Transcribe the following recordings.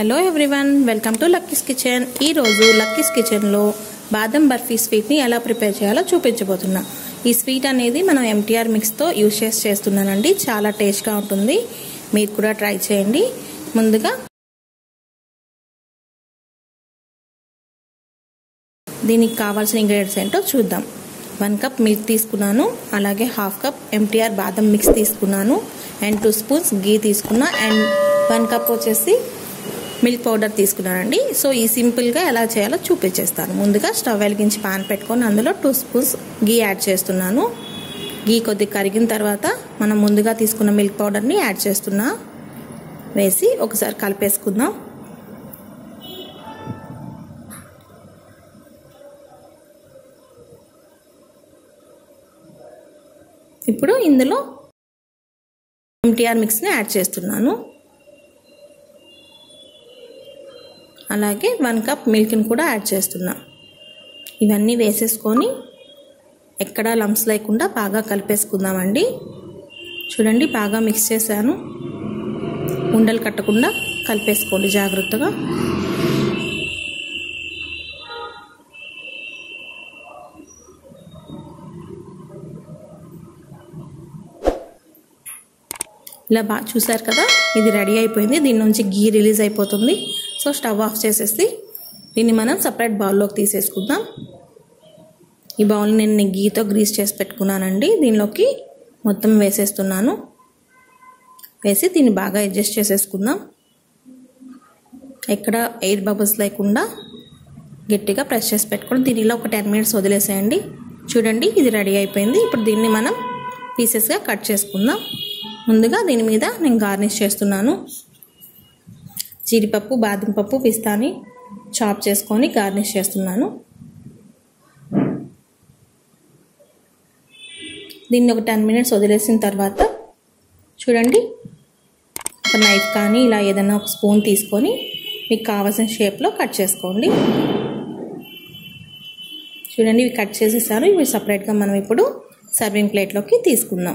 hello everyone welcome to Lucky's kitchen ఈరోజు Lucky's కిచెన్లో బాదం బర్ఫీ స్వీట్ని ఎలా ప్రిపేర్ చేయాలో చూపించబోతున్నా ఈ స్వీట్ అనేది మనం ఎంటీఆర్ మిక్స్తో యూస్ చేసి చేస్తున్నానండి చాలా టేస్ట్గా ఉంటుంది మీరు కూడా ట్రై చేయండి ముందుగా దీనికి కావాల్సిన ఇంగ్రీడియంట్స్ ఏంటో చూద్దాం వన్ కప్ మిల్క్ తీసుకున్నాను అలాగే half cup MTR badam mix తీసుకున్నాను అండ్ టూ స్పూన్స్ గీ తీసుకున్నా అండ్ వన్ కప్ వచ్చేసి మిల్క్ పౌడర్ తీసుకున్నానండి సో ఈ సింపుల్గా ఎలా చేయాలో చూపించేస్తాను ముందుగా స్టవ్ వెలిగించి పాన్ పెట్టుకొని అందులో టూ స్పూన్స్ గీ యాడ్ చేస్తున్నాను గీ కొద్దిగా కరిగిన తర్వాత మనం ముందుగా తీసుకున్న మిల్క్ పౌడర్ని యాడ్ చేస్తున్నా వేసి ఒకసారి కలిపేసుకుందాం ఇప్పుడు ఇందులో ఎంటీఆర్ మిక్స్ని యాడ్ చేస్తున్నాను అలాగే వన్ కప్ మిల్క్ని కూడా యాడ్ చేస్తున్నా ఇవన్నీ వేసేసుకొని ఎక్కడా లంప్స్ లేకుండా బాగా కలిపేసుకుందామండి చూడండి బాగా మిక్స్ చేశాను ఉండలు కట్టకుండా కలిపేసుకోండి జాగ్రత్తగా ఇలా బాగా చూసారు కదా ఇది రెడీ అయిపోయింది దీని నుంచి గీ రిలీజ్ అయిపోతుంది సో స్టవ్ ఆఫ్ చేసేసి దీన్ని మనం సపరేట్ బౌల్లోకి తీసేసుకుందాం ఈ బౌల్ నేను గీతో గ్రీస్ చేసి పెట్టుకున్నానండి దీనిలోకి మొత్తం వేసేస్తున్నాను వేసి దీన్ని బాగా అడ్జస్ట్ చేసేసుకుందాం ఎక్కడ ఎయిర్ బబుల్స్ లేకుండా గట్టిగా ప్రెస్ చేసి పెట్టుకోండి దీనిలో ఒక టెన్ మినిట్స్ వదిలేసేయండి చూడండి ఇది రెడీ అయిపోయింది ఇప్పుడు దీన్ని మనం పీసెస్గా కట్ చేసుకుందాం ముందుగా దీని మీద నేను గార్నిష్ చేస్తున్నాను జీడిపప్పు బాదం పప్పు పిస్తాని చాప్ చేసుకొని గార్నిష్ చేస్తున్నాను దీన్ని ఒక టెన్ మినిట్స్ వదిలేసిన తర్వాత చూడండి ఒక నైఫ్ కానీ ఇలా ఏదైనా ఒక స్పూన్ తీసుకొని మీకు కావాల్సిన షేప్లో కట్ చేసుకోండి చూడండి ఇవి కట్ చేసేసారు ఇవి సపరేట్గా మనం ఇప్పుడు సర్వింగ్ ప్లేట్లోకి తీసుకుందాం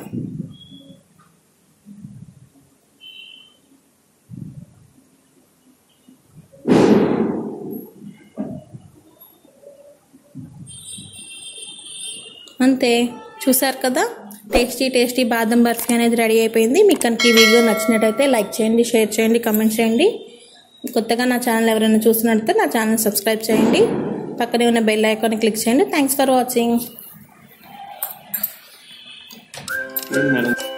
అంతే చూసారు కదా టేస్టీ టేస్టీ బాదం బర్ఫీ అనేది రెడీ అయిపోయింది మీకు కనుక ఈ వీడియో నచ్చినట్టయితే లైక్ చేయండి షేర్ చేయండి కమెంట్ చేయండి కొత్తగా నా ఛానల్ ఎవరైనా చూసినట్టయితే నా ఛానల్ సబ్స్క్రైబ్ చేయండి పక్కనే ఉన్న బెల్ ఐకాన్ క్లిక్ చేయండి థ్యాంక్స్ ఫర్ వాచింగ్ మేడం